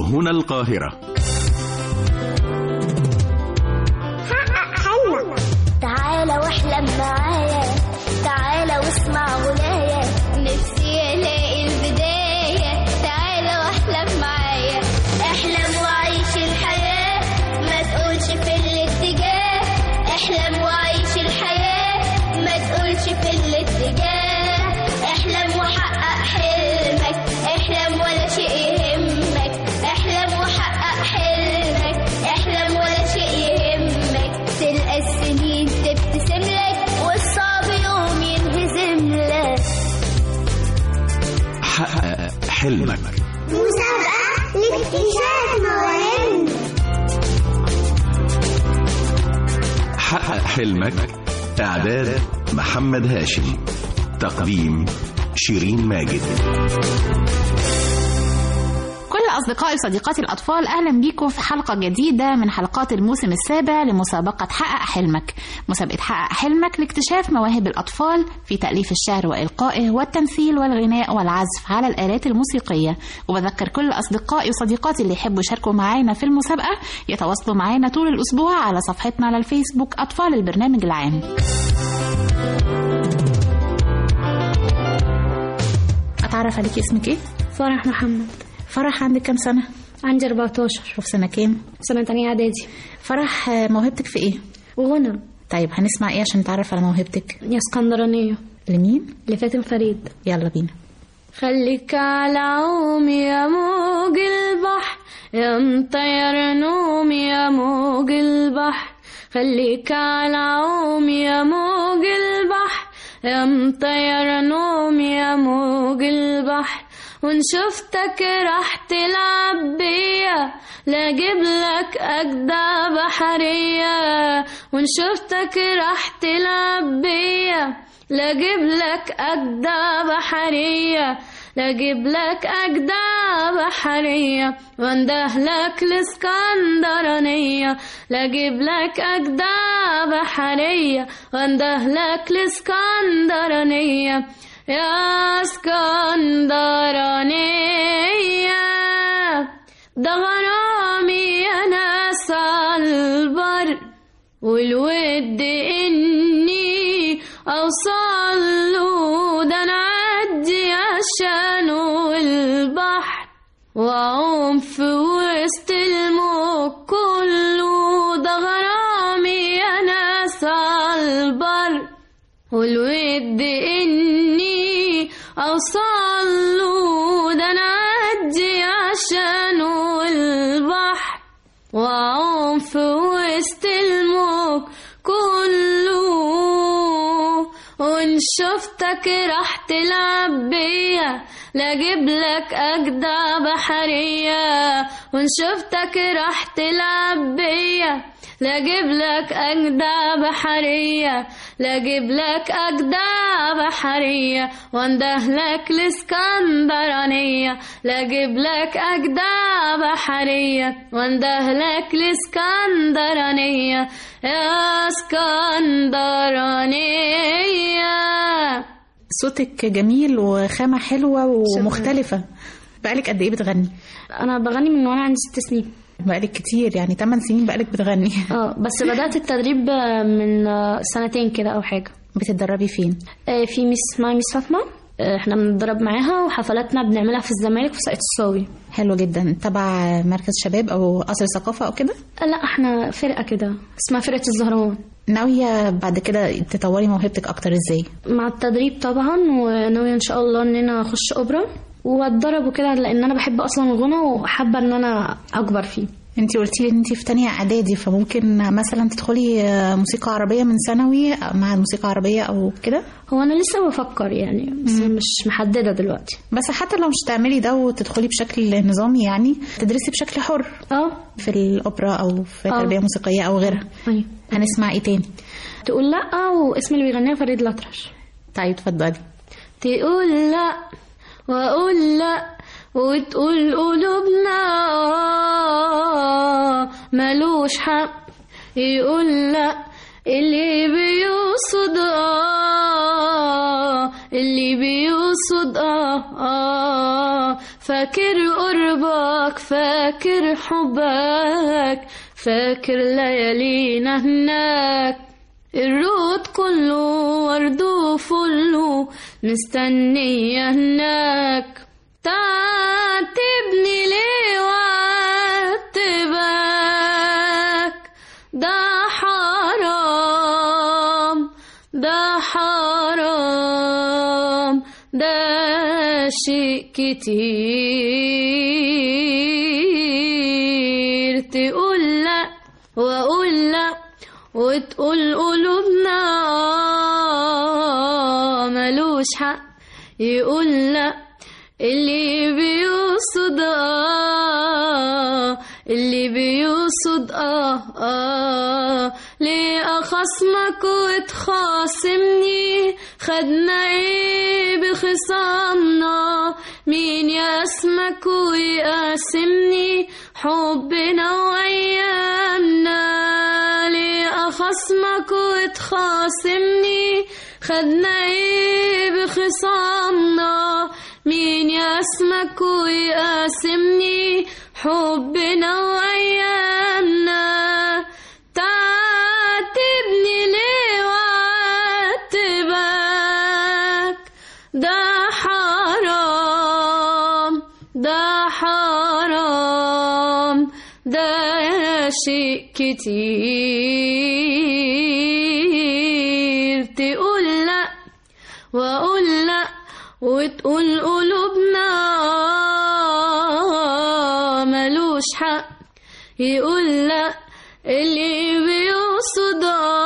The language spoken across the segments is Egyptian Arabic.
هنا القاهرة حقق حلمك تعالى واحلم معايا تعالى واسمع غنايا نفسي الاقي البداية تعالى واحلم معايا احلم وعيش الحياة ما تقولش في الاتجاه احلم وعيش الحياة ما تقولش في الاتجاه احلم وحقق حلمك احلم ولا شيء يهمك احلم وحقق حلمك احلم ولا شيء يهمك تلقى السنين تبتسم لك والصعب يوم ينهزم لك حقق حلمك مسابقة لاكتشاف مواهب حقق حلمك إعداد محمد هاشم تقديم شيرين ماجد كل أصدقائي وصديقاتي الأطفال أهلا بيكم في حلقة جديدة من حلقات الموسم السابع لمسابقة حقق حلمك مسابقة حقق حلمك لاكتشاف مواهب الأطفال في تأليف الشعر وإلقائه والتمثيل والغناء والعزف على الآلات الموسيقية وبذكر كل أصدقائي وصديقاتي اللي يحبوا يشاركوا معانا في المسابقة يتواصلوا معانا طول الأسبوع على صفحتنا على الفيسبوك أطفال البرنامج العام أتعرف عليك اسمك إيه؟ فرح محمد فرح عندك كام سنة؟ عندي 14 وفي سنة كام؟ سنة تانية إعدادي فرح آه، موهبتك في إيه؟ وغنى طيب هنسمع إيه عشان نتعرف على موهبتك؟ يا اسكندرانية لمين؟ لفاتن فريد يلا بينا خليك على عومي يا موج البحر يا مطير نومي يا موج البحر خليك على عومي يا موج البحر يا مطير نومي يا موج البحر وان شفتك راح تلعب بيا لا اجيب لك اجدع بحرية وان شفتك راح تلعب بيا لا اجيب لك اجدع بحرية لا اجيب لك اجدع بحرية وانده لك الاسكندرانية لا اجيب لك اجدع بحرية وانده لك الاسكندرانية يا اسكندرانية ده غرامي يا ناس عالبر والود اني اوصل له ده انا اعدي عشانه البحر واعوم في وسط الموج كله ده غرامي يا ناس عالبر والود اني اوصل له ده انا اعدي عشانه البحر واعوم في وسط الموج كله وان شفتك راح تلعب بيا لا اجيب لك اجدع بحرية وان شفتك راح تلعب بيا لا اجيب لك اجدع بحرية لا اجيب لك اجدع بحرية وانده لك الاسكندرانية لا اجيب لك اجدع بحرية وانده لك الاسكندرانية يا اسكندرانية صوتك جميل وخامة حلوة ومختلفة بقالك قد إيه بتغني؟ انا بغني من وانا عندي ست سنين بقالك كتير يعني 8 سنين بقالك بتغني اه بس بدأت التدريب من آه، سنتين كده او حاجة بتتدربي فين؟ آه، في ميس اسمها ميس فاطمة آه، احنا بنتدرب معاها وحفلاتنا بنعملها في الزمالك في ساقية الصاوي حلو جدا تبع مركز شباب أو قصر ثقافة أو كده؟ آه، لا احنا فرقة كده اسمها فرقة الزهران ناوية بعد كده تطوري موهبتك أكتر إزاي؟ مع التدريب طبعا وناوية ان شاء الله ان انا اخش اوبرا واتدرب وكده لان انا بحب اصلا الغنى وحابة ان انا اكبر فيه انتي قلتي ان انتي في تانية اعدادي فممكن مثلا تدخلي موسيقى عربية من ثانوي مع الموسيقى العربية او كده هو انا لسه بفكر يعني بس مش محددة دلوقتي بس حتى لو مش تعملي ده وتدخلي بشكل نظامي يعني تدرسي بشكل حر اه في الاوبرا او في آه. تربية موسيقية او غيرها أيوة. هنسمع ايه تاني تقول لا واسم اللي بيغنيها فريد الأطرش طيب اتفضلي تقول لا واقول لا وتقول قلوبنا آه، ملوش حق يقول لا اللي بيقصد اه اللي بيقصد اه اه فاكر قربك فاكر حبك فاكر ليالينا هناك الرود كله ورد وفله مستنية هناك تعاتبني ليه وعاتبك ده حرام ده حرام ده شيء كتير تقول لا واقول لا وتقول قلوبنا ملوش حق يقول لا اللي بيقصد اه اللي بيقصد اه اه ليه اخصمك وتخاصمني خدنا ايه بخصامنا مين يقسمك ويقاسمني حبنا وايامنا ليه اخصمك وتخاصمني خدنا ايه بخصامنا مين يسمك ويقاسمني حبنا وايامنا تعاتبني ليه وعاتبك ده حرام ده حرام ده شيء كتير تقول لا واقول لا وتقول قلوبنا ملوش حق يقول لا اللي بيقصد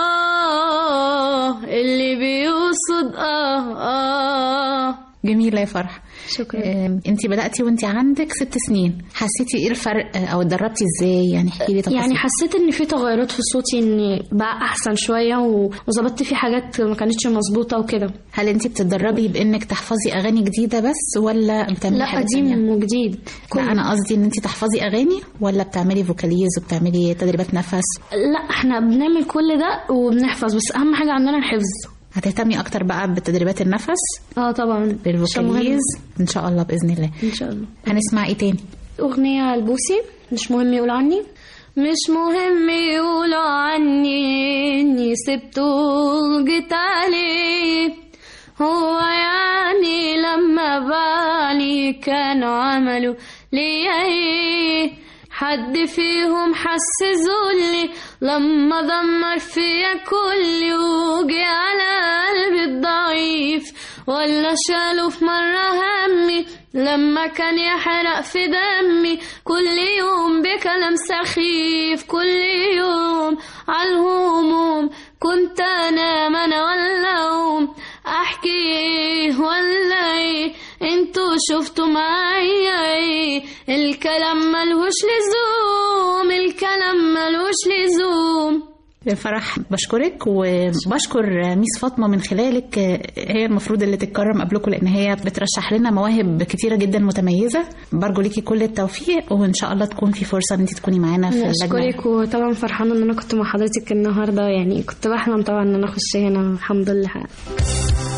اه اللي بيقصد اه اه جميلة يا فرح شكرا انت بدأتي وانت عندك ست سنين حسيتي ايه الفرق آه، او اتدربتي ازاي يعني احكي لي تفاصيل يعني حسيت ان في تغيرات في صوتي ان بقى احسن شويه و- وظبطت في حاجات ما كانتش مظبوطه وكده هل انت بتتدربي بانك تحفظي اغاني جديده بس ولا بتعملي لا حاجه قديم تانية؟ وجديد لا انا قصدي ان انت تحفظي اغاني ولا بتعملي فوكاليز وبتعملي تدريبات نفس لا احنا بنعمل كل ده وبنحفظ بس اهم حاجه عندنا الحفظ هتهتمي اكتر بقى بتدريبات النفس اه طبعا عشان بالفوكاليز مهم. ان شاء الله باذن الله ان شاء الله هنسمع ايه تاني أغنية البوسي مش مهم يقول عني مش مهم يقولوا عني إني سبته وجيت عليه هو يعني لما بالي كانوا عملوا ليا ايه حد فيهم حس ذلي لما دمر فيا كلي وجي على قلبي الضعيف ولا شالوا في مرة همي لما كان يحرق في دمي كل يوم بكلام سخيف كل يوم عالهموم كنت انام انا ولا اقوم احكي ايه ولا ايه انتوا شفتوا معايا ايه الكلام ملهوش لزوم الكلام ملهوش لزوم فرح بشكرك وبشكر ميس فاطمه من خلالك هي المفروض اللي تتكرم قبلكم لان هي بترشح لنا مواهب كتيره جدا متميزه برجو ليكي كل التوفيق وان شاء الله تكون في فرصه ان انت تكوني معانا في اللجنه اشكرك وطبعا فرحانه ان انا كنت مع حضرتك النهارده يعني كنت بحلم طبعا ان انا اخش هنا الحمد لله